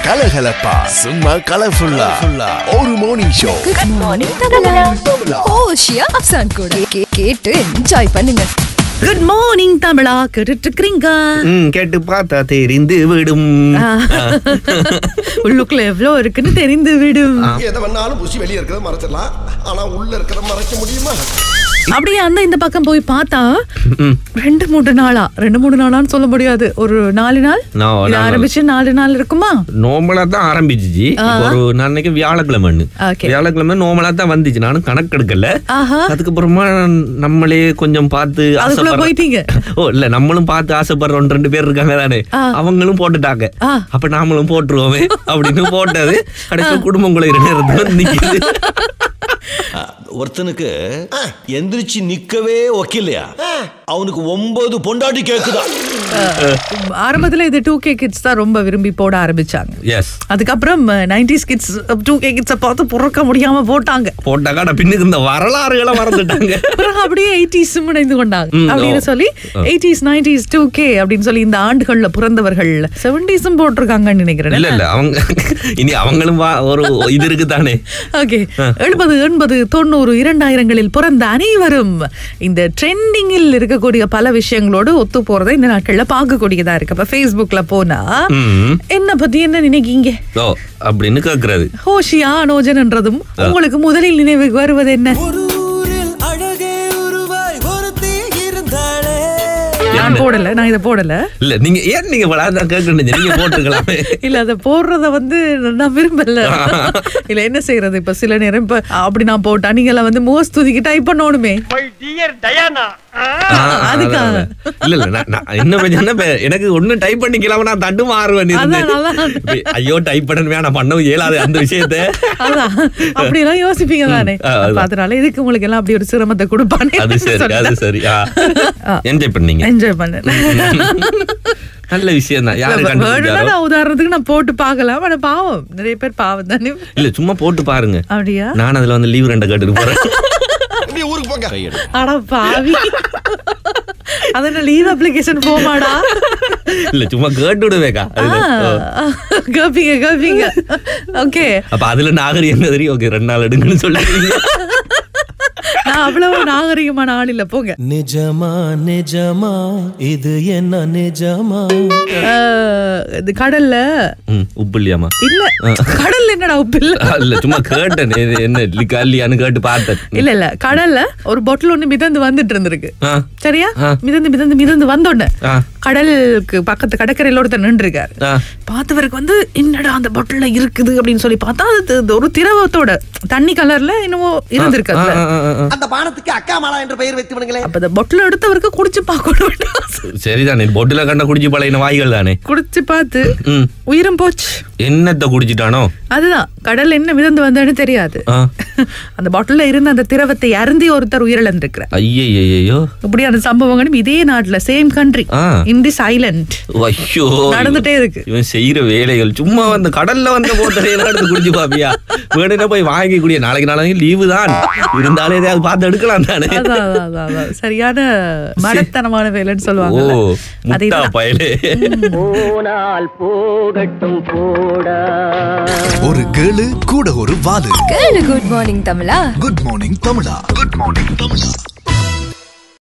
கலகலப்பா சும்மா கலர்ஃபுல்லா ஒரு மார்னிங் ஷோ குட் மார்னிங் தமிழா ஓஷியா அப்சான் கூட கே- கேட்டு என்ஜாய் பண்ணுங்க குட் மார்னிங் தமிழா கேட்டுட்டு இருக்கிறீங்க ம், கேட்டு பார்த்தா தெரிந்து விடும் உள்ளுக்குள்ள எவ்வளவு இருக்குன்னு தெரிந்து விடும் எதை வேணாலும் புசி வெளியே இருக்கிறத மறைச்சிடலாம் ஆனா உள்ள இருக்கிறத மறைக்க முடியுமா அப்படியே அந்த இந்த பக்கம் போய் பார்த்தா ம். ரெண்டு மூணு நாளா ரெண்டு மூணு நாளான்னு சொல்ல முடியாது ஒரு நாலு நாள் நா- இது நாலு. ஆரம்பிச்சு நாலு நாள் இருக்குமா நோமலா தான் ஆரம்பிச்சிச்சு ஒரு நாளைக்கு வியாழக்கிழமைன்னு Okay. வியாழக்கிழமை நோமலா தான் வந்துச்சு நானும் கணக்கெடுக்கல ஆஹா அதுக்கப்புறமா நம்மளே கொஞ்சம் பார்த்து அதுக்குள்ள ஆசைப்படுற- போயிட்டீங்க. ஓ இல்ல நம்மளும் பார்த்து ஆசைப்படுற ஒன்று ரெண்டு பேர் இருக்காங்க தானே ஆ. அவங்களும் போட்டுட்டாங்க ஆ. அப்ப நாமளும் போட்டுருவோமே அப்படின்னு போட்டது கடைசியில் குடும்பம் கூட இரு நேரத்துல நிக்குது ஒருத்தனுக்கு எந்திரிச்சு நிக்கவே ஒக்கில்லையா அவனுக்கு ஒன்பது பொண்டாட்டி கேக்குதா ஆரம்பத்துல இது டூ கே கிட்ஸ் தான் ரொம்ப விரும்பி போட ஆரம்பிச்சாங்க எஸ் அதுக்கப்புறம் நைன்டிஸ் கிட்ஸ் டூ கே கிட்ஸை பார்த்து பொறுக்க முடியாம போட்டாங்க போட்டாக்கா நான் பின்னுக்கு இந்த வரலாறுகளை மறந்துட்டாங்க பிறகு அப்படியே எயிட்டிஸ் இணைந்து கொண்டாங்க ம், அப்படின்னு ஓ. சொல்லி எயிட்டிஸ் நைன்டிஸ் டூ கே அப்படின்னு சொல்லி இந்த ஆண்டுகள்ல பிறந்தவர்கள் செவன்டிஸும் போட்டிருக்காங்கன்னு நினைக்கிறேன் இல்ல இல்ல அவங்க இனி அவங்களும் வா- ஒரு இது இருக்குதானே ஓகே எழுபது எண்பது தொண்ணூறு இரண்டாயிரங்களில் பிறந்த அனைவரும் இந்த ட்ரெண்டிங்கில் இருக்கக்கூடிய பல விஷயங்களோடு ஒத்து போறதை இந்த நாட்கள்ல பார்க்கக்கூடியதா இருக்கு அப்ப ஃபேஸ்புக்ல போனா ம். என்ன பத்தி என்ன நினைக்கீங்க ஓ அப்படின்னு கேக்குறது ஹோஷியா அனோஜன்ன்றதும் உங்களுக்கு முதலில் நினைவுக்கு வருவது என்ன நான் போடல நான் இதை போடல இல்ல நீங்க ஏன் நீங்க விளாதான் கேட்கணும் நீங்க போட்டுக்கலாமே இல்ல அத போடுறத வந்து நான் விரும்பல இல்ல என்ன செய்யறது இப்ப சில நேரம் இப்ப அப்படி நான் போட்டா நீங்க எல்லாம் வந்து முகஸ்துதிக்கு டைப் பண்ணணுமே ஆ, அதுக்காக. அதான், அதான். இல்ல இல்ல நான் நான் என்ன பிரச்சனை இப்ப எனக்கு ஒண்ணு டைப் பண்ணிக்கலாம் நான் தண்டு மாறுவேன் அதான், அதான். ஐயோ டைப் பண்ணணுமே நான் பண்ண இயலாது அந்த விஷயத்த அதான் அப்படி எல்லாம் யோசிப்பீங்க தானே ஆ, அதுதான். அப்ப அதனால இதுக்கு உங்களுக்கு எல்லாம் அப்படி ஒரு சிரமத்தை கொடுப்பானே அது சரி அது சரி என்ஜாய் பண்ணீங்க என்ஜாய் பண்ண நல்ல விஷயம் தான் யாரு வேணும்னா கண்டுபிடிச்சாரோ நான் உதாரணத்துக்கு நான் போட்டு பார்க்கலாம் ஆனா பாவம் நிறைய பேர் பாவம் தானே இல்ல சும்மா போட்டு பாருங்க அப்படியா நான் அதுல வந்து லீவ் ரெண்ட கேட்டுட்டு போறேன் நீ ஊருக்கு போங்க அட பாவி அதனால லீவ் அப்ளிகேஷன் போமாடா இல்ல சும்மா கேட்டு விடுவேக்கா அதுல. ஓ. கப்பிங்க கப்பிங்க ஓகே அப்ப அதுல நாகரிகம் தெரியும் ஓகே ரெண்டு நாள் எடுங்கன்னு சொல்லிருக்கீங்க நான் அவ்வளவு நாகரிகமான ஆள் இல்ல போங்க நிஜமா நிஜமா இது என்ன நிஜமா அஹ், இது கடல்ல ம், உப்பு இல்லையாமா இல்ல கடல்ல என்னடா உப்பு இல்ல இல்ல சும்மா கேட்டேன் இது என்ன இல்லைக்கா இல்லையான்னு கேட்டு பார்த்தேன் இல்ல இல்ல கடல்ல ஒரு பொட்டில் ஒண்ணு மிதந்து வந்துட்டு இருந்திருக்கு ஆ. சரியா ஆ. மிதந்து மிதந்து மிதந்து வந்தோடனே ஆ. கடலுக்கு பக்கத்து கடற்கரையில ஒருத்தர் நின்று இருக்காரு ஆ. பார்த்தவருக்கு வந்து என்னடா அந்த பொட்டில்ல இருக்குது அப்படின்னு சொல்லி பார்த்தா அது இது ஒரு திரவத்தோட தண்ணி கலர்ல என்னவோ இருந்திருக்கு அதுல ஆ, ஆ, ஆ, ஆ. அந்த பானத்துக்கு அக்கா மாலா என்ற பெயர் வைத்து விடுங்களேன் அப்ப அந்த பொட்டில் எடுத்தவருக்கு குடிச்சு பார்க்கணும் சரிதானே பொட்டில கண்ட குடிச்சு பழையின வாய்கள் தானே குடிச்சு பார்த்து ம். உயிரும் போச்சு என்னத்த குடிச்சிட்டானோ அதுதான் கடல்ல என்ன மிதந்து வந்தான்னு தெரியாது ஆ. அந்த பாட்டில்ல இருந்த அந்த திரவத்தை அருந்தி ஒருத்தர் உயிரிழந்திருக்கிறார் ஐயையோ இப்படியான சம்பவங்களும் இதே நாட்டுல same country ah. In this island ஐயோ நடந்துட்டே இருக்கு. இவன் செய்யற வேலைகள் சும்மா வந்து கடல்ல வந்த போத்தனை எடுத்து குடிச்சு பாப்பியா வேணும்னா போய் வாங்கி குடிய நாளைக்கு நாளைக்கு லீவு தான் இருந்தாலும் எதையாவது பார்த்து எடுக்கலாம் தானே அதான், அதான், அதான், அதான். சரியான மடத்தனமான வேலைன்னு ஓ சொல்லுவாங்க முட்டா அதேதான். பயலே ஒரு கேளு கூட ஒரு வாலு கேளு குட் மார்னிங் தமிழா குட் மார்னிங் தமிழா குட் மார்னிங் தமிழா